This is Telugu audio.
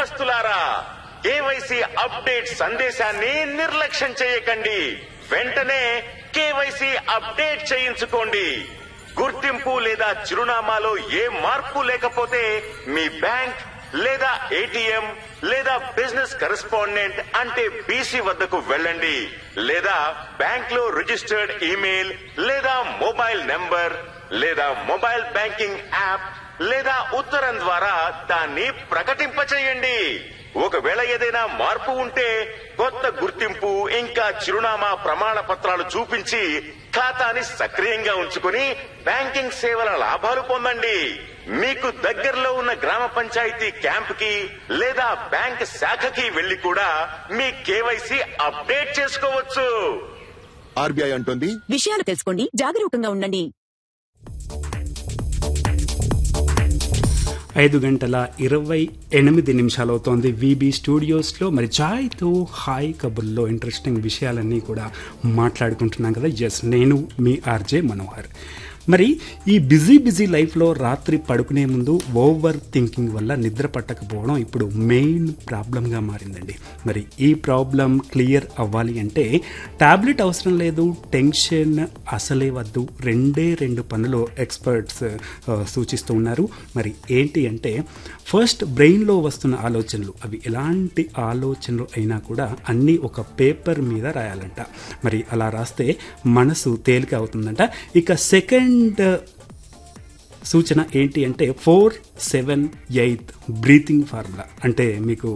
ఉద్యోగస్తులారా కేవైసీ అప్డేట్ సందేశాన్ని నిర్లక్ష్యం చేయకండి వెంటనే కేవైసీ అప్డేట్ చేయించుకోండి గుర్తింపు లేదా చిరునామాలో ఏ మార్పు లేకపోతే మీ బ్యాంక్ లేదా ఏటీఎం లేదా బిజినెస్ కరెస్పాండెంట్ అంటే బీసీ వద్దకు వెళ్ళండి లేదా బ్యాంక్ లో రిజిస్టర్డ్ ఈమెయిల్ లేదా మొబైల్ నెంబర్ లేదా మొబైల్ బ్యాంకింగ్ యాప్ లేదా ఉత్తరం ద్వారా దాన్ని ప్రకటింపచేయండి ఒకవేళ ఏదైనా మార్పు ఉంటే కొత్త గుర్తింపు ఇంకా చిరునామా ప్రమాణ పత్రాలు చూపించి ఖాతాని సక్రియంగా ఉంచుకుని బ్యాంకింగ్ సేవల లాభాలు పొందండి మీకు దగ్గరలో ఉన్న గ్రామ పంచాయతీ క్యాంప్ కి లేదా బ్యాంక్ శాఖకి వెళ్లి కూడా మీ కేవైసీ అప్డేట్ చేసుకోవచ్చు ఆర్బీఐ అంటుంది విషయాలు తెలుసుకోండి జాగరూకంగా ఉండండి ఐదు గంటల ఇరవై ఎనిమిది నిమిషాలు అవుతోంది వీబీ స్టూడియోస్లో మరి చాయ్తో హాయ్ కబుర్లో ఇంట్రెస్టింగ్ విషయాలన్నీ కూడా మాట్లాడుకుంటున్నాం కదా ఎస్ నేను మీ ఆర్జే మనోహర్ మరి ఈ బిజీ బిజీ లైఫ్లో రాత్రి పడుకునే ముందు ఓవర్ థింకింగ్ వల్ల నిద్ర పట్టకపోవడం ఇప్పుడు మెయిన్ ప్రాబ్లంగా మారిందండి మరి ఈ ప్రాబ్లం క్లియర్ అవ్వాలి అంటే టాబ్లెట్ అవసరం లేదు టెన్షన్ అసలే వద్దు రెండే రెండు పనులు ఎక్స్పర్ట్స్ ఆ, సూచిస్తూ ఉన్నారు మరి ఏంటి అంటే ఫస్ట్ బ్రెయిన్లో వస్తున్న ఆలోచనలు అవి ఎలాంటి ఆలోచనలు అయినా కూడా అన్నీ ఒక పేపర్ మీద రాయాలంట మరి అలా రాస్తే మనసు తేలిక అవుతుందంట ఇక సెకండ్ సూచన ఏంటి అంటే four seven eight breathing formula అంటే మీకు